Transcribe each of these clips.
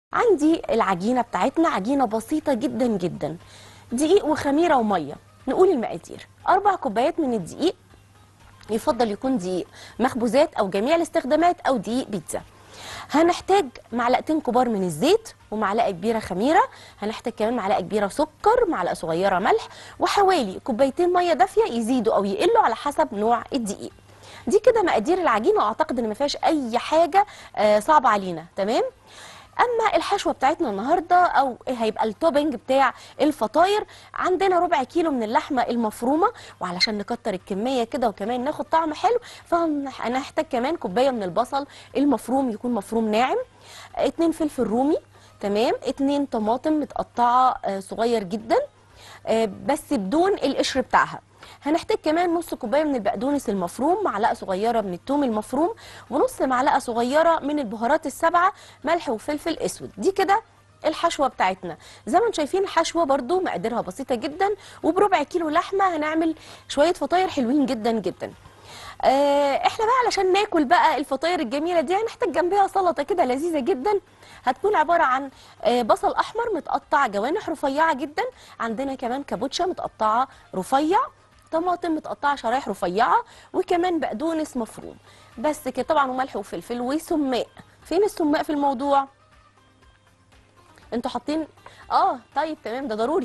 عندي العجينه بتاعتنا عجينه بسيطه جدا جدا دقيق وخميره وميه نقول المقادير اربع كوبايات من الدقيق يفضل يكون دقيق مخبوزات او جميع الاستخدامات او دقيق بيتزا هنحتاج معلقتين كبار من الزيت ومعلقه كبيره خميره هنحتاج كمان معلقه كبيره سكر معلقه صغيره ملح وحوالي كوبايتين ميه دافيه يزيدوا او يقلوا على حسب نوع الدقيق دي كده مقادير العجينه واعتقد ان ما فيهاش اي حاجه آه، صعبه علينا تمام اما الحشوه بتاعتنا النهارده او هيبقى التوبنج بتاع الفطاير عندنا ربع كيلو من اللحمه المفرومه وعلشان نكتر الكميه كده وكمان ناخد طعم حلو فهنحتاج كمان كوبايه من البصل المفروم يكون مفروم ناعم اتنين فلفل رومي تمام اتنين طماطم متقطعه آه، صغير جدا آه، بس بدون القشر بتاعها هنحتاج كمان نص كوبايه من البقدونس المفروم معلقه صغيره من الثوم المفروم ونص معلقه صغيره من البهارات السبعه ملح وفلفل اسود دي كده الحشوه بتاعتنا زي ما انتم شايفين الحشوه برضو مقاديرها بسيطه جدا وبربع كيلو لحمه هنعمل شويه فطاير حلوين جدا جدا آه، احنا بقى علشان ناكل بقى الفطاير الجميله دي هنحتاج جنبها سلطه كده لذيذه جدا هتكون عباره عن آه، بصل احمر متقطع جوانح رفيعه جدا عندنا كمان كابوتشا متقطعه رفيع طماطم متقطعه شرايح رفيعه وكمان بقدونس مفروم بس كده طبعا وملح وفلفل وسماق فين السماق في الموضوع انتوا حاطين اه طيب تمام ده ضروري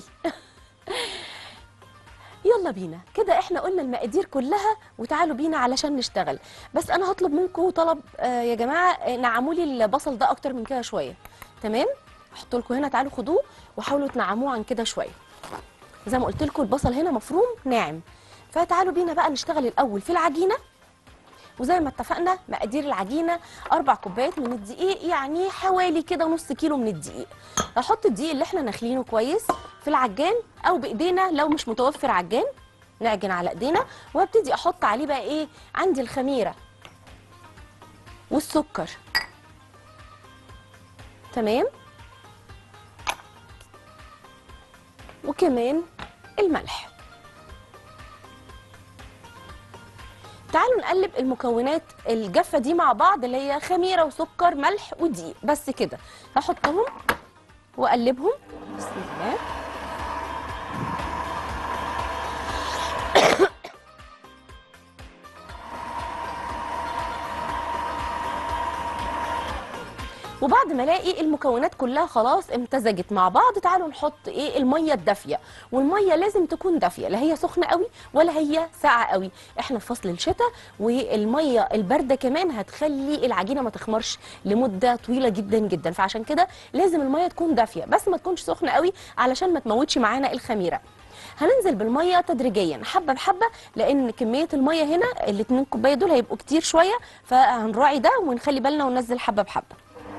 يلا بينا كده احنا قلنا المقادير كلها وتعالوا بينا علشان نشتغل بس انا هطلب منكم طلب آه يا جماعه آه، نعموا لي البصل ده اكتر من كده شويه تمام احط لكم هنا تعالوا خدوه وحاولوا تنعموه عن كده شويه زي ما قلت لكم البصل هنا مفروم ناعم فتعالوا بينا بقى نشتغل الاول في العجينه وزي ما اتفقنا مقادير العجينه اربع كوبايات من الدقيق يعني حوالي كده نص كيلو من الدقيق هحط الدقيق اللي احنا نخلينه كويس في العجان او بايدينا لو مش متوفر عجان نعجن على ايدينا وابتدي احط عليه بقى ايه عندي الخميره والسكر تمام وكمان الملح تعالوا نقلب المكونات الجافه دي مع بعض اللي هي خميره وسكر ملح ودقيق بس كده هحطهم واقلبهم بسم الله وبعد ما الاقي المكونات كلها خلاص امتزجت مع بعض تعالوا نحط ايه الميه الدافيه والميه لازم تكون دافيه لا هي سخنه قوي ولا هي ساقعه قوي احنا في فصل الشتاء والميه البارده كمان هتخلي العجينه ما تخمرش لمده طويله جدا جدا فعشان كده لازم الميه تكون دافيه بس ما تكونش سخنه قوي علشان ما تموتش معانا الخميره هننزل بالميه تدريجيا حبه بحبه لان كميه الميه هنا الاتنين كوبايه دول هيبقوا كتير شويه فهنراعي ده ونخلي بالنا وننزل حبه بحبه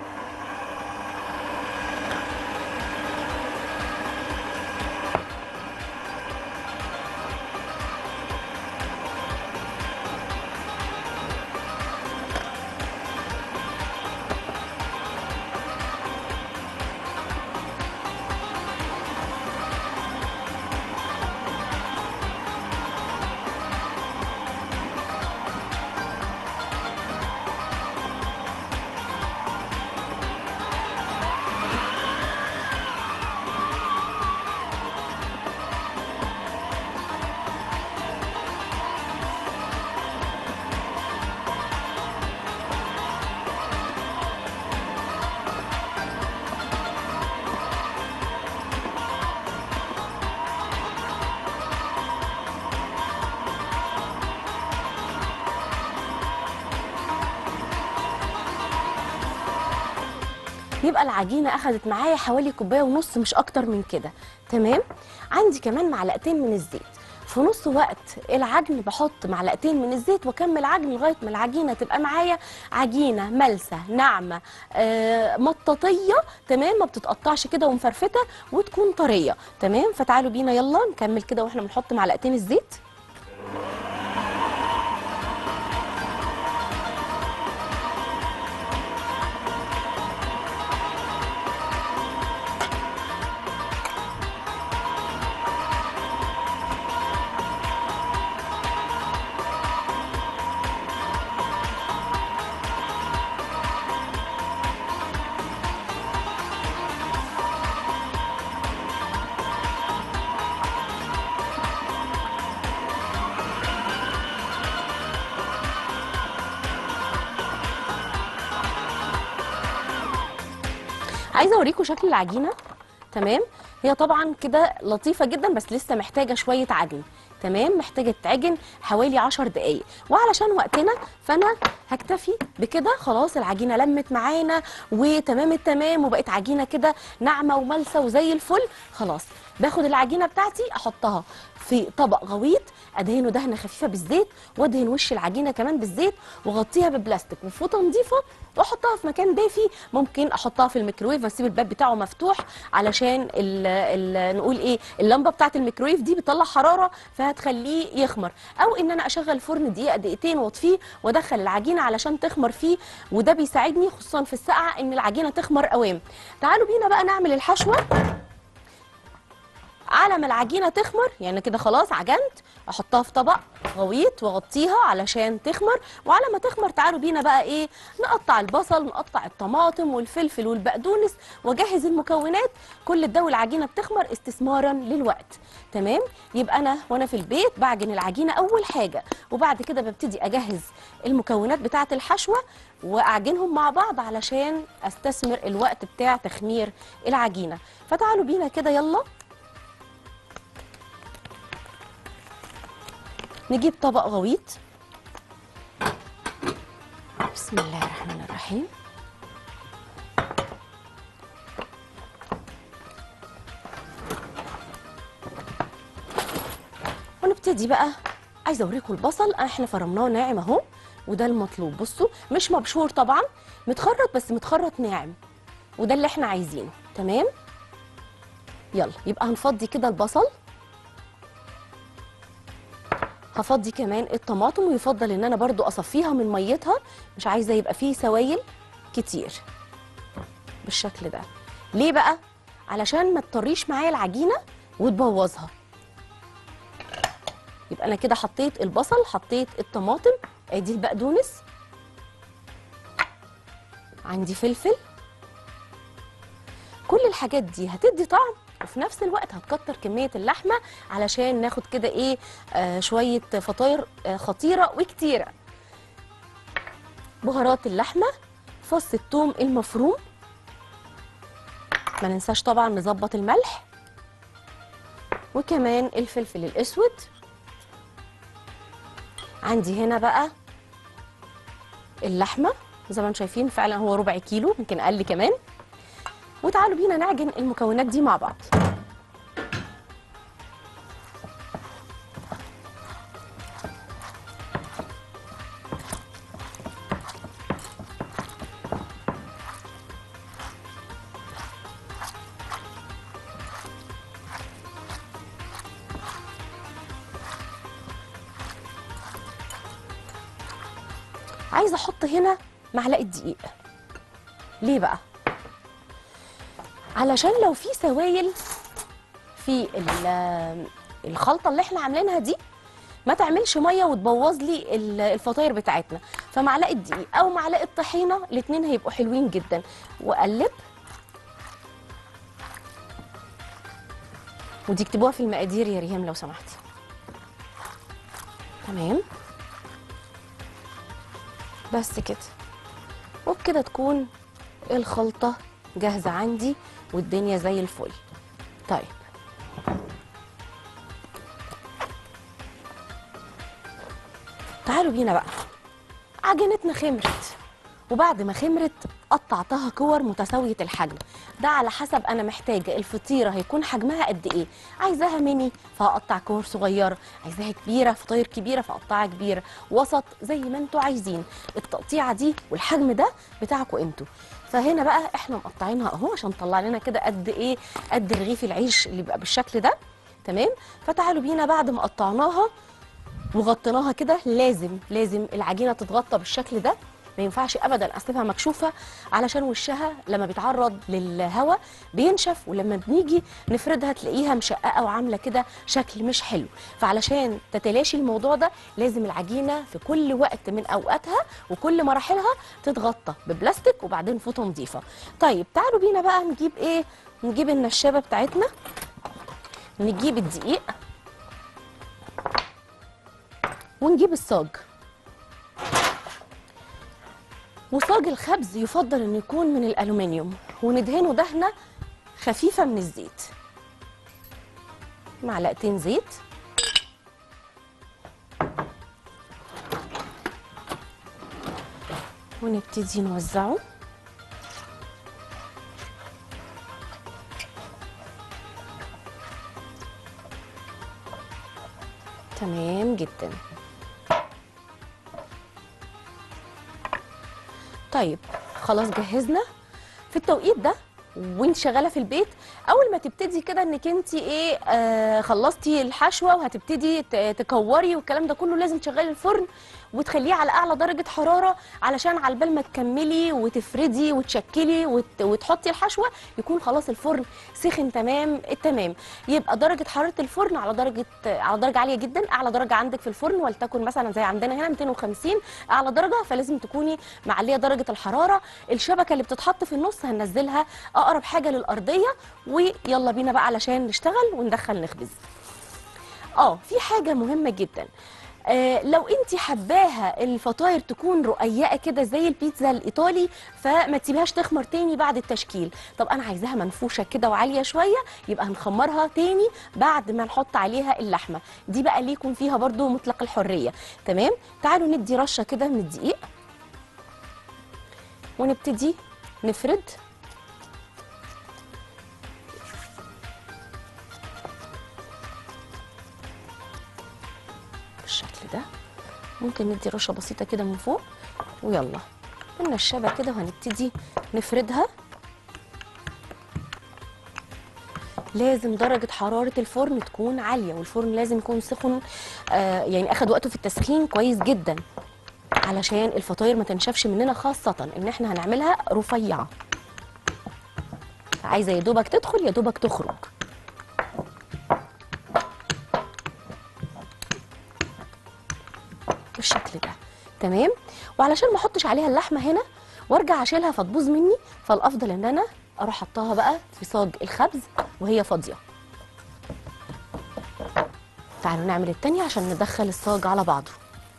يبقى العجينه اخذت معايا حوالي كوبايه ونص مش اكتر من كده تمام عندي كمان معلقتين من الزيت في نص وقت العجن بحط معلقتين من الزيت واكمل عجن لغايه ما العجينه تبقى معايا عجينه ملسه ناعمه آه مطاطيه تمام ما بتتقطعش كده ومفرفته وتكون طريه تمام فتعالوا بينا يلا نكمل كده واحنا بنحط معلقتين الزيت عايزه اوريكم شكل العجينه تمام هي طبعا كده لطيفه جدا بس لسه محتاجه شويه عجن تمام محتاجه تتعجن حوالي 10 دقائق وعلشان وقتنا فانا هكتفي بكده خلاص العجينه لمت معانا وتمام التمام وبقت عجينه كده ناعمه وملسه وزي الفل خلاص باخد العجينه بتاعتي احطها في طبق غويط ادهنه دهنه خفيفه بالزيت وادهن وش العجينه كمان بالزيت واغطيها ببلاستيك وفوطه نظيفه واحطها في مكان دافي ممكن احطها في الميكرويف واسيب الباب بتاعه مفتوح علشان ال ال نقول ايه اللمبه بتاعه الميكرويف دي بتطلع حراره فهتخليه يخمر او ان انا اشغل الفرن دقيقه دقيقتين واطفيه وادخل العجينه علشان تخمر فيه وده بيساعدني خصوصا في السقعه ان العجينه تخمر قوام تعالوا بينا بقى نعمل الحشوه على ما العجينه تخمر يعني كده خلاص عجنت احطها في طبق غويط واغطيها علشان تخمر وعلى ما تخمر تعالوا بينا بقى ايه نقطع البصل نقطع الطماطم والفلفل والبقدونس واجهز المكونات كل ده والعجينه بتخمر استثمارا للوقت تمام يبقى انا وانا في البيت بعجن العجينه اول حاجه وبعد كده ببتدي اجهز المكونات بتاعه الحشوه واعجنهم مع بعض علشان استثمر الوقت بتاع تخمير العجينه فتعالوا بينا كده يلا نجيب طبق غويط بسم الله الرحمن الرحيم ونبتدي بقى عايزه اوريكم البصل احنا فرمناه ناعم اهو وده المطلوب بصوا مش مبشور طبعا متخرط بس متخرط ناعم وده اللي احنا عايزينه تمام يلا يبقى هنفضي كده البصل هفضي كمان الطماطم ويفضل ان انا برضو اصفيها من ميتها مش عايزه يبقى فيه سوائل كتير بالشكل ده ليه بقى علشان ما تطريش معايا العجينه وتبوظها يبقى انا كده حطيت البصل حطيت الطماطم ادي البقدونس عندي فلفل كل الحاجات دي هتدي طعم وفي نفس الوقت هتكتر كميه اللحمه علشان ناخد كده ايه آه شويه فطاير آه خطيره وكتيره بهارات اللحمه فص الثوم المفروم ما ننساش طبعا نظبط الملح وكمان الفلفل الاسود عندي هنا بقى اللحمه زي ما انتم شايفين فعلا هو ربع كيلو يمكن اقل كمان وتعالوا بينا نعجن المكونات دي مع بعض عايزه احط هنا معلقه دقيق ليه بقى علشان لو في سوائل في ال- الخلطه اللي احنا عاملينها دي ما تعملش ميه وتبوظ لي ال- الفطاير بتاعتنا فمعلقه دقيق او معلقه طحينه الاثنين هيبقوا حلوين جدا واقلب ودي اكتبوها في المقادير يا ريهام لو سمحتي تمام بس كده وبكده تكون الخلطه جاهزه عندي والدنيا زي الفل طيب تعالوا بينا بقى عجينتنا خمرت وبعد ما خمرت قطعتها كور متساوية الحجم ده على حسب أنا محتاجة الفطيرة هيكون حجمها قد إيه عايزاها ميني فهقطع كور صغيرة عايزاها كبيرة فطاير كبيرة فقطعها كبيرة وسط زي ما انتوا عايزين التقطيعة دي والحجم ده بتاعكم انتوا فهنا بقى احنا مقطعينها اهو عشان تطلع لنا كده قد ايه قد رغيف العيش اللي بيبقى بالشكل ده تمام فتعالوا بينا بعد ما قطعناها وغطيناها كده لازم لازم العجينه تتغطى بالشكل ده ما ينفعش ابدا اسيبها مكشوفه علشان وشها لما بيتعرض للهواء بينشف ولما بنيجي نفردها تلاقيها مشققه وعامله كده شكل مش حلو فعلشان تتلاشي الموضوع ده لازم العجينه في كل وقت من اوقاتها وكل مراحلها تتغطى ببلاستيك وبعدين فوطه نظيفه طيب تعالوا بينا بقى نجيب ايه نجيب النشابه بتاعتنا نجيب الدقيق ونجيب الصاج وصاج الخبز يفضل انه يكون من الالومنيوم وندهنه دهنه خفيفه من الزيت معلقتين زيت ونبتدي نوزعه تمام جدا طيب خلاص جهزنا في التوقيت ده وانت شغاله في البيت اول ما تبتدي كده انك انت ايه آه خلصتي الحشوه وهتبتدي ت- تكوري والكلام ده كله لازم تشغلي الفرن وتخليه على اعلى درجه حراره علشان على بال ما تكملي وتفردي وتشكلي وت... وتحطي الحشوه يكون خلاص الفرن سخن تمام التمام يبقى درجه حراره الفرن على درجه على درجه عاليه جدا اعلى درجه عندك في الفرن ولتكن مثلا زي عندنا هنا 250 اعلى درجه فلازم تكوني معليه درجه الحراره الشبكه اللي بتتحط في النص هننزلها اقرب حاجه للارضيه ويلا بينا بقى علشان نشتغل وندخل نخبز اه في حاجه مهمه جدا آه لو انت حباها الفطاير تكون رقيقه كده زي البيتزا الايطالي فما تسيبهاش تخمر تاني بعد التشكيل طب انا عايزاها منفوشه كده وعاليه شويه يبقى هنخمرها تاني بعد ما نحط عليها اللحمه دي بقى ليكم فيها برضو مطلق الحريه تمام تعالوا ندي رشه كده من الدقيق ونبتدي نفرد بالشكل ده ممكن ندي رشه بسيطه كده من فوق ويلا النشابه كده وهنبتدي نفردها لازم درجة حرارة الفرن تكون عالية والفرن لازم يكون سخن آه يعني أخد وقته في التسخين كويس جدا علشان الفطاير ما تنشفش مننا خاصة إن إحنا هنعملها رفيعة عايزة يا دوبك تدخل يا دوبك تخرج بالشكل ده تمام وعلشان ما احطش عليها اللحمه هنا وارجع اشيلها فتبوظ مني فالافضل ان انا اروح حطها بقى في صاج الخبز وهي فاضيه تعالوا نعمل التانية عشان ندخل الصاج على بعضه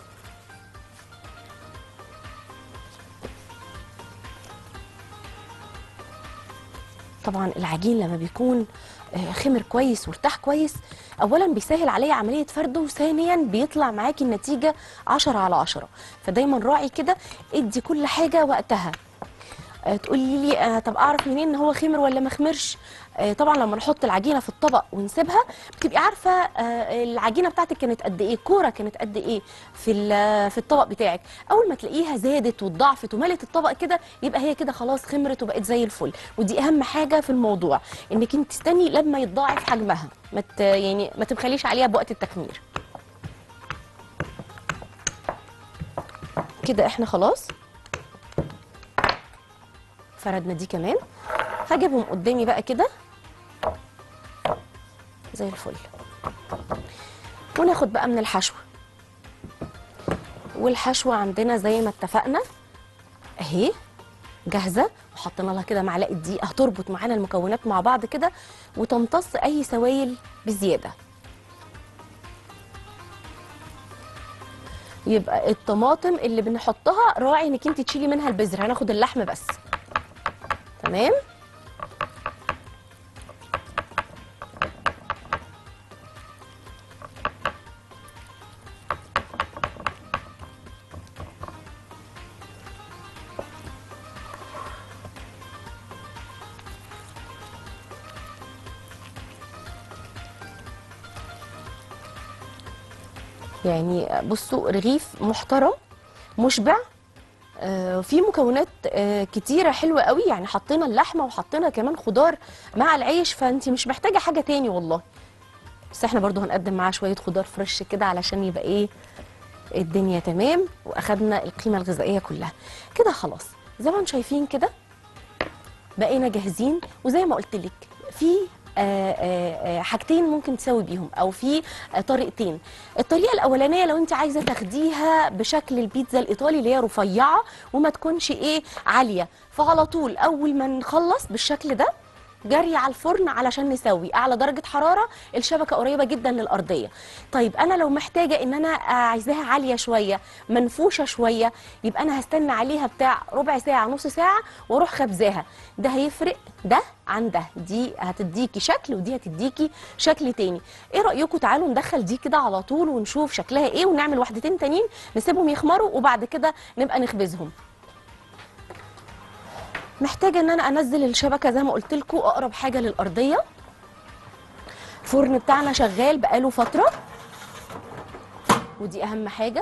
طبعا العجين لما بيكون آه، خمر كويس وارتاح كويس اولا بيسهل عليا عمليه فرده وثانيا بيطلع معاكي النتيجه 10 على 10 فدايما راعي كده ادي كل حاجه وقتها آه، تقولي لي آه طب اعرف منين ان هو خمر ولا ما خمرش آه طبعا لما نحط العجينه في الطبق ونسيبها بتبقي عارفه آه العجينه بتاعتك كانت قد ايه كوره كانت قد ايه في ال- في الطبق بتاعك اول ما تلاقيها زادت واتضاعفت وملت الطبق كده يبقى هي كده خلاص خمرت وبقت زي الفل ودي اهم حاجه في الموضوع انك انت تستني لما يتضاعف حجمها ما ت- يعني ما تبخليش عليها بوقت التخمير كده احنا خلاص فردنا دي كمان هجيبهم قدامي بقى كده زي الفل وناخد بقى من الحشوة والحشوة عندنا زي ما اتفقنا اهي جاهزة وحطينا لها كده معلقة دقيق هتربط معانا المكونات مع بعض كده وتمتص اي سوائل بزيادة يبقى الطماطم اللي بنحطها راعي انك انت تشيلي منها البذر هناخد اللحم بس تمام يعني بصوا رغيف محترم مشبع آه، في مكونات آه، كتيره حلوه قوي يعني حطينا اللحمه وحطينا كمان خضار مع العيش فانت مش محتاجه حاجه تاني والله بس احنا برضو هنقدم معاه شويه خضار فريش كده علشان يبقى ايه الدنيا تمام واخدنا القيمه الغذائيه كلها كده خلاص زي ما انتم شايفين كده بقينا جاهزين وزي ما قلت لك في آه، آه، آه، حاجتين ممكن تسوي بيهم او في آه، طريقتين الطريقه الاولانيه لو انت عايزه تاخديها بشكل البيتزا الايطالي اللي هي رفيعه وما تكونش ايه عاليه فعلى طول اول ما نخلص بالشكل ده جري على الفرن علشان نسوي اعلى درجه حراره الشبكه قريبه جدا للارضيه طيب انا لو محتاجه ان انا عايزاها عاليه شويه منفوشه شويه يبقى انا هستنى عليها بتاع ربع ساعه نص ساعه واروح خبزاها ده هيفرق ده عن ده دي هتديكي شكل ودي هتديكي شكل تاني ايه رايكم تعالوا ندخل دي كده على طول ونشوف شكلها ايه ونعمل واحدتين تانيين نسيبهم يخمروا وبعد كده نبقى نخبزهم محتاجه ان انا انزل الشبكه زي ما قلت لكم اقرب حاجه للارضيه الفرن بتاعنا شغال بقاله فتره ودي اهم حاجه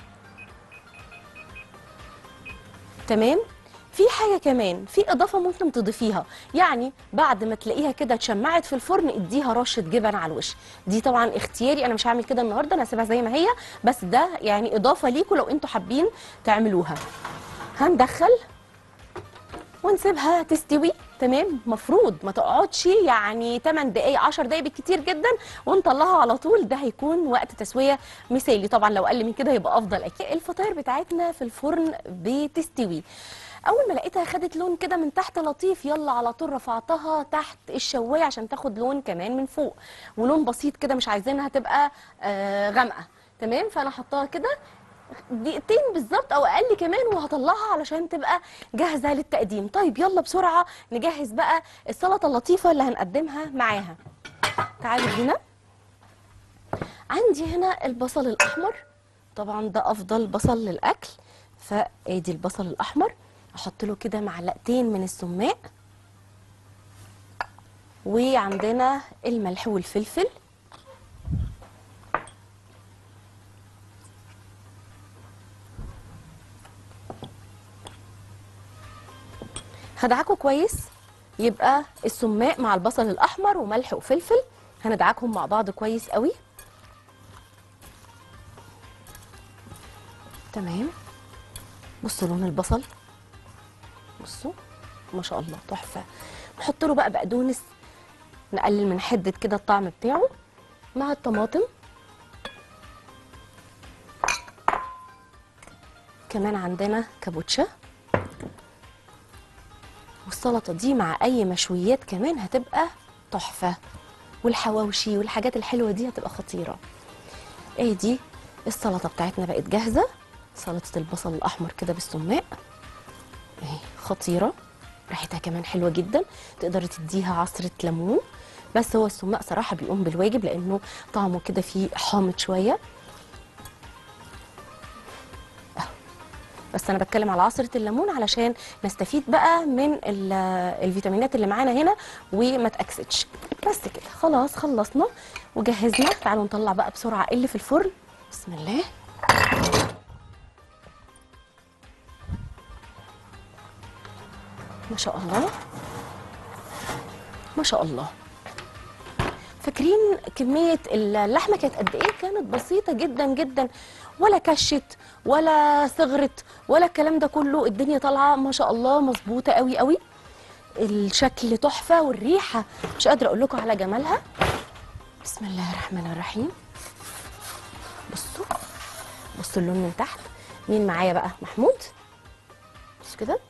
تمام في حاجه كمان في اضافه ممكن تضيفيها يعني بعد ما تلاقيها كده اتشمعت في الفرن اديها رشه جبن على الوش دي طبعا اختياري انا مش هعمل كده النهارده انا هسيبها زي ما هي بس ده يعني اضافه ليكم لو انتوا حابين تعملوها هندخل ونسيبها تستوي تمام مفروض ما تقعدش يعني 8 دقايق 10 دقايق بالكتير جدا ونطلعها على طول ده هيكون وقت تسويه مثالي طبعا لو اقل من كده يبقى افضل اكيد الفطاير بتاعتنا في الفرن بتستوي اول ما لقيتها خدت لون كده من تحت لطيف يلا على طول رفعتها تحت الشوايه عشان تاخد لون كمان من فوق ولون بسيط كده مش عايزينها تبقى آه غامقه تمام فانا حطاها كده دقيقتين بالظبط او اقل كمان وهطلعها علشان تبقى جاهزه للتقديم طيب يلا بسرعه نجهز بقى السلطه اللطيفه اللي هنقدمها معاها تعالوا هنا عندي هنا البصل الاحمر طبعا ده افضل بصل للاكل فادي البصل الاحمر احط له كده معلقتين من السماق وعندنا الملح والفلفل هدعكه كويس يبقى السماق مع البصل الاحمر وملح وفلفل هندعكهم مع بعض كويس قوي تمام بصوا لون البصل بصوا ما شاء الله تحفه نحط له بقى بقدونس نقلل من حده كده الطعم بتاعه مع الطماطم كمان عندنا كابوتشا والسلطه دي مع اي مشويات كمان هتبقى تحفه والحواوشي والحاجات الحلوه دي هتبقى خطيره ايه دي السلطه بتاعتنا بقت جاهزه سلطه البصل الاحمر كده بالسماق اهي خطيره ريحتها كمان حلوه جدا تقدري تديها عصره ليمون بس هو السماق صراحه بيقوم بالواجب لانه طعمه كده فيه حامض شويه بس انا بتكلم على عصره الليمون علشان نستفيد بقى من ال- الفيتامينات اللي معانا هنا وما تاكسدش بس كده خلاص خلصنا وجهزنا تعالوا نطلع بقى بسرعه اللي في الفرن بسم الله ما شاء الله ما شاء الله فاكرين كمية اللحمة كانت قد ايه؟ كانت بسيطة جدا جدا ولا كشت ولا صغرت ولا الكلام ده كله الدنيا طالعة ما شاء الله مظبوطة قوي قوي الشكل تحفة والريحة مش قادرة اقول لكم على جمالها بسم الله الرحمن الرحيم بصوا بصوا اللون من تحت مين معايا بقى محمود بص كده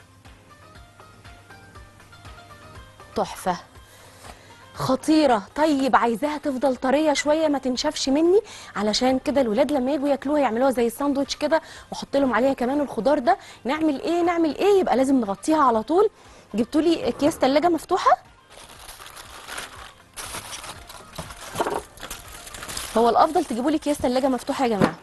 تحفة خطيرة طيب عايزاها تفضل طرية شوية ما تنشفش مني علشان كده الولاد لما يجوا ياكلوها يعملوها زي الساندوتش كده واحط لهم عليها كمان الخضار ده نعمل ايه نعمل ايه يبقى لازم نغطيها على طول جبتوا لي اكياس تلاجة مفتوحة هو الافضل تجيبوا لي اكياس تلاجة مفتوحة يا جماعة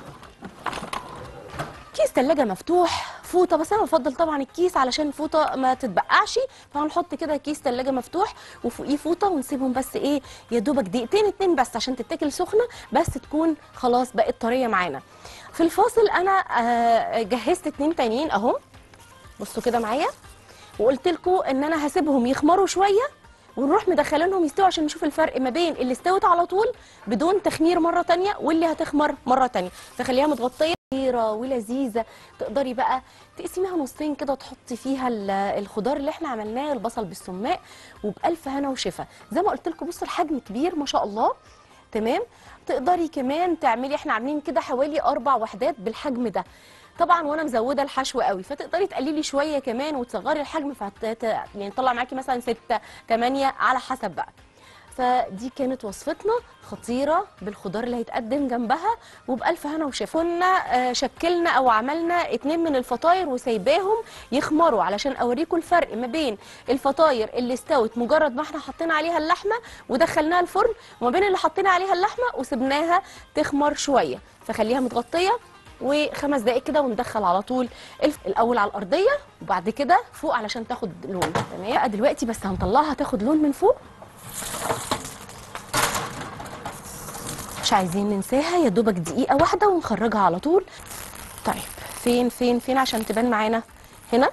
كيس تلاجة مفتوح فوطه بس انا بفضل طبعا الكيس علشان الفوطه ما تتبقعش فهنحط كده كيس تلاجة مفتوح وفوقيه فوطه ونسيبهم بس ايه يا دوبك دقيقتين اتنين بس عشان تتاكل سخنه بس تكون خلاص بقت طريه معانا في الفاصل انا آه، جهزت اتنين تانيين اهم بصوا كده معايا وقلت لكم ان انا هسيبهم يخمروا شويه ونروح مدخلينهم يستووا عشان نشوف الفرق ما بين اللي استوت على طول بدون تخمير مره تانية واللي هتخمر مره تانية فخليها متغطيه خطيره ولذيذه تقدري بقى تقسميها نصين كده تحطي فيها ال- الخضار اللي احنا عملناه البصل بالسماق وبالف هنا وشفا زي ما قلت لكم بصوا الحجم كبير ما شاء الله تمام تقدري كمان تعملي احنا عاملين كده حوالي اربع وحدات بالحجم ده طبعا وانا مزوده الحشو قوي فتقدري تقللي شويه كمان وتصغري الحجم فت يعني تطلع معاكي مثلا 6 8 على حسب بقى فدي كانت وصفتنا خطيره بالخضار اللي هيتقدم جنبها وبالف هنا وشفا كنا آه، شكلنا او عملنا اتنين من الفطاير وسايباهم يخمروا علشان اوريكم الفرق ما بين الفطاير اللي استوت مجرد ما احنا حطينا عليها اللحمه ودخلناها الفرن وما بين اللي حطينا عليها اللحمه وسبناها تخمر شويه فخليها متغطيه وخمس دقائق كده وندخل على طول الف... الاول على الارضيه وبعد كده فوق علشان تاخد لون تمام بقى دلوقتي بس هنطلعها تاخد لون من فوق مش عايزين ننساها يا دوبك دقيقه واحده ونخرجها على طول طيب فين فين فين عشان تبان معانا هنا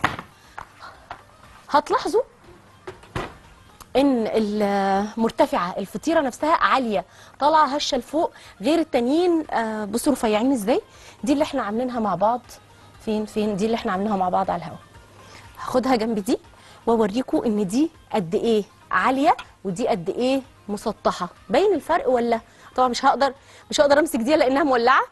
هتلاحظوا ان المرتفعه الفطيره نفسها عاليه طالعه هشه لفوق غير التانيين آه، بصوا رفيعين ازاي دي اللي احنا عاملينها مع بعض فين فين دي اللي احنا عاملينها مع بعض على الهواء هاخدها جنب دي واوريكم ان دي قد ايه عاليه ودي قد ايه مسطحه باين الفرق ولا طبعا مش هقدر مش هقدر امسك دي لانها مولعه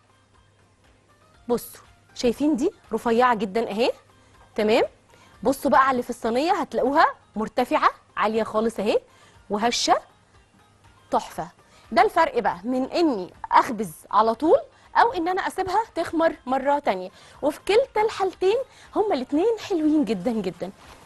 بصوا شايفين دي رفيعه جدا اهي تمام بصوا بقى على اللي في الصينيه هتلاقوها مرتفعه عاليه خالص اهي وهشه تحفه ده الفرق بقى من اني اخبز على طول او ان انا اسيبها تخمر مره تانية وفي كلتا الحالتين هما الاتنين حلوين جدا جدا